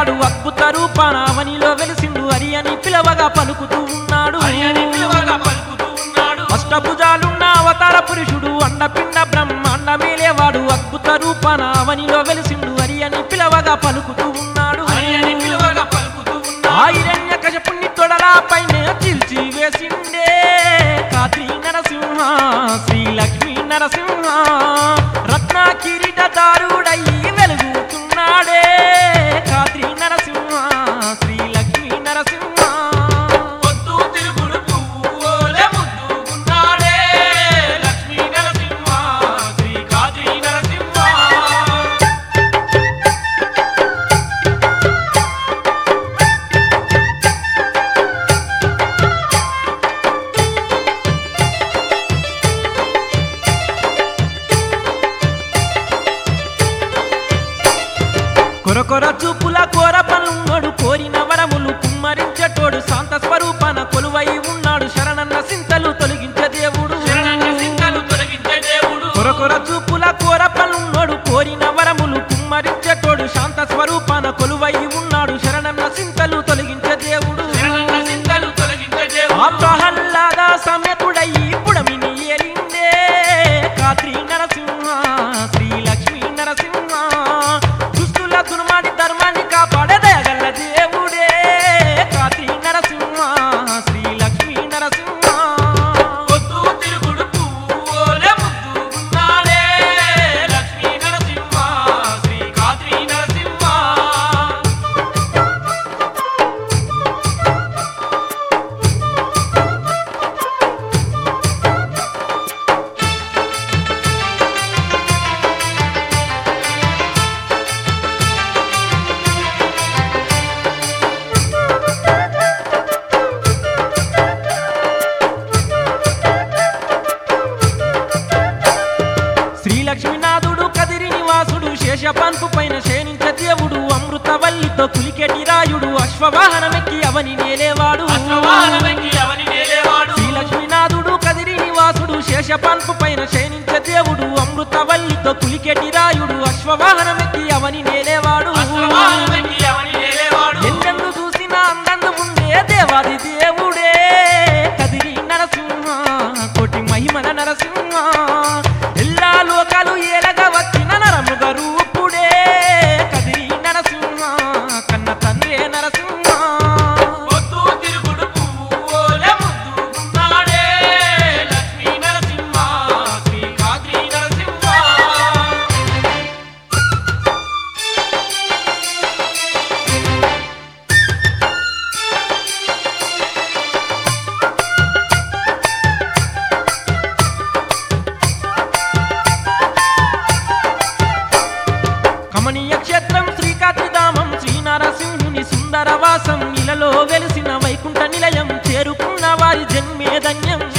నేలేవాడు అద్భుత రూపాన అవనిలో వెలిసిండు హరి అని పిలవగా పలుకుతూ ఉన్నాడు హరి అని పిలువగా పలుకుతూ ఉన్నాడు అష్టభుజాలున్న అవతార పురుషుడు అండపిండ బ్రహ్మాండ మేలేవాడు అద్భుత రూపాన అవనిలో వెలిసిండు హరి అని పిలవగా పలుకుతూ ఉన్నాడు హరి అని పిలువగా పలుకుతూ ఉన్నాడు ఆయిరణ్య కశపుణ్ణి తొడలా పైన చిల్చి వేసిండే కాత్రి నరసింహ శ్రీ లక్ష్మీ నరసింహ రత్న కిరీటదారుడయ్యి వెలుగుతున్నాడే కాత్రి నరసింహ శ్రీ లక్ష్మీ నరసింహ పొద్దు తిరుగుడు పువ్వులే ముద్దుకున్నాడే లక్ష్మీ నరసింహ శ్రీ కాద్రి నరసింహ కొరకొర చూపుల కోర పనున్నోడు కోరిన వరములు కుమ్మరించేటోడు శాంత స్వరూపాన కొలువై ఉన్నాడు శరణన్న సింతలు తొలగించే దేవుడు శరణన్న సింతలు తొలగించే దేవుడు కొరకొర చూపుల కోర పనున్నోడు కోరిన వరములు కుమ్మరించేటోడు శాంత స్వరూపాన కొలువై ఉన్నాడు శరణన్న సింతలు తొలగించే దేవుడు శరణన్న సింతలు తొలగించే ఆ దేవుడు ప్రహ్లాద సమేతుడయ్యి పుడమిని ఏలిందే కాత్రి నరసింహ శ్రీ లక్ష్మీ నరసింహ దుస్తుల దుర్మాడి ధర్మాన్ని కాపాడే దయగల్ల దేవుడే కాత్రి నరసింహ శ్రీ లక్ష్మీ నరసింహ పొద్దు తిరుగుడు పువ్వులే ముద్దుకున్నాడే లక్ష్మీ నరసింహ శ్రీ కాద్రి నరసింహ శ్రీ లక్ష్మీనాథుడు కదిరి నివాసుడు శేషపంపు పైన శయనించే దేవుడు అమృతవల్లితో కులికెటి రాయుడు అశ్వవాహనమెక్కి అవని నేలేవాడు అశ్వవాహనమెక్కి అవని నేలేవాడు శ్రీ లక్ష్మీనాథుడు కదిరి నివాసుడు శేషపంపు పైన శయనించే దేవుడు అమృతవల్లితో కులికెటి రాయుడు అశ్వవాహనమెక్కి అవని నేలేవాడు అశ్వవాహనమెక్కి అవని నేలేవాడు ఎన్నెందు చూసినా అందందు ఉండే దేవాది దేవుడే కదిరి నరసింహ కోటి మహిమల నరసింహ ఎల్లా లోకాలు ఏలగా వచ్చిన నరముగ రూపుడే కదిరి నరసింహ కన్న తండ్రే నరసింహ పొద్దు తిరుగుడు పువ్వులే ముద్దుకున్నాడే లక్ష్మీ నరసింహ శ్రీ కాద్రి నరసింహ కమనీయ క్షేత్రం శ్రీకాత్రిధామం శ్రీనరసింహుని సుందరవాసం ఇలలో వెలిసిన వైకుంఠ నిలయం చేరుకున్న వారి జన్మే ధన్యం